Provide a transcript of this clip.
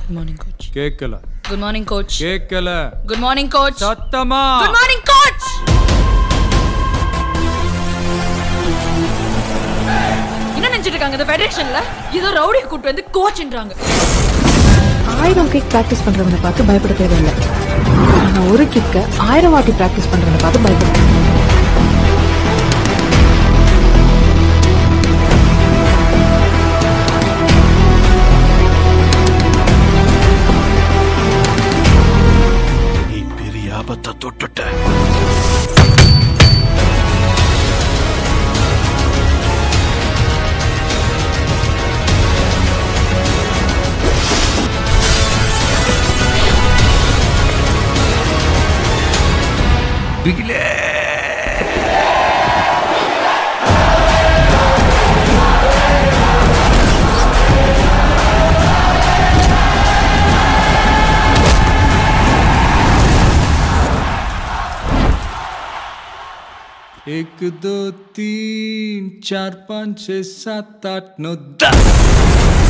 good morning coach கேட்கல good morning coach கேட்கல good morning coach சத்தமா குட் மார்னிங் கோச் என்ன நினைச்சிட்டு இருக்காங்க இந்த ஃபெடரேஷன்ல ஏதோ ரவுடியை கூட்டு வந்து கோச்ன்றாங்க ஆயிரம் கிக் ப்ராக்டிஸ் பண்றவனை பார்த்து பயப்பட தேவையில்லை ஆனா ஒரு கிக்க ஆயிரம் வாட்டி ப்ராக்டிஸ் பண்றவனை பார்த்து பயப்பட நீ பெரிய ஆபத்தை தொட்டுட்ட பிகிலே एक दो तीन चार पाँच छः सात आठ नौ दस